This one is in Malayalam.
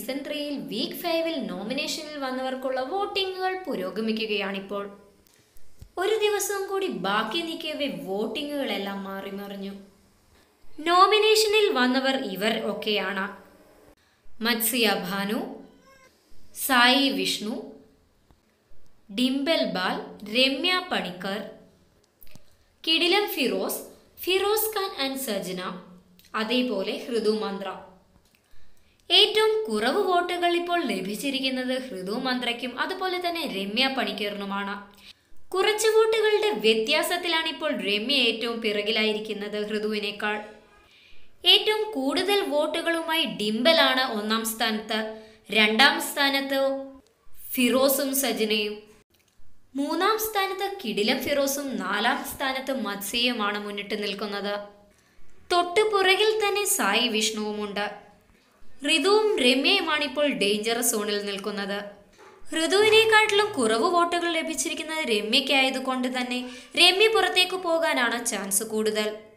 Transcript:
സീസൺ ത്രീയിൽ വീക്ക് ഫൈവിൽ നോമിനേഷനിൽ വന്നവർക്കുള്ള വോട്ടിങ്ങുകൾ പുരോഗമിക്കുകയാണിപ്പോൾ ഒരു ദിവസം കൂടി ബാക്കി നിൽക്കവേ വോട്ടിങ്ങുകളെല്ലാം മാറി മറിഞ്ഞു നോമിനേഷനിൽ വന്നവർ ഇവർ ഒക്കെയാണ് മത്സ്യ ഭാനു സായി വിഷ്ണു ഡിംബൽ ബാൽ രമ്യ പണിക്കർ കിടിലം ഫിറോസ് ഫിറോസ് ഖാൻ ആൻഡ് സജന അതേപോലെ ഹൃദു മന്ത്ര ഏറ്റവും കുറവ് വോട്ടുകൾ ഇപ്പോൾ ലഭിച്ചിരിക്കുന്നത് ഹൃദു മന്ത്രയ്ക്കും അതുപോലെ തന്നെ രമ്യ പണിക്കറിനുമാണ് കുറച്ച് വോട്ടുകളുടെ വ്യത്യാസത്തിലാണ് ഇപ്പോൾ രമ്യ ഏറ്റവും പിറകിലായിരിക്കുന്നത് ഹൃദുവിനേക്കാൾ ഏറ്റവും കൂടുതൽ വോട്ടുകളുമായി ഡിംബലാണ് ഒന്നാം സ്ഥാനത്ത് രണ്ടാം സ്ഥാനത്ത് ഫിറോസും സജനയും മൂന്നാം സ്ഥാനത്ത് കിടിലം ഫിറോസും നാലാം സ്ഥാനത്ത് മത്സ്യയുമാണ് മുന്നിട്ട് നിൽക്കുന്നത് തൊട്ടു പുറകിൽ തന്നെ സായി വിഷ്ണുവുമുണ്ട് ഋതുവും രമ്യയുമാണ് ഇപ്പോൾ ഡേഞ്ചറസ് സോണിൽ നിൽക്കുന്നത് ഋതുവിനെക്കാട്ടിലും കുറവ് വോട്ടുകൾ ലഭിച്ചിരിക്കുന്നത് രമ്യയ്ക്കായതുകൊണ്ട് തന്നെ രമ്യ പുറത്തേക്ക് പോകാനാണ് ചാൻസ് കൂടുതൽ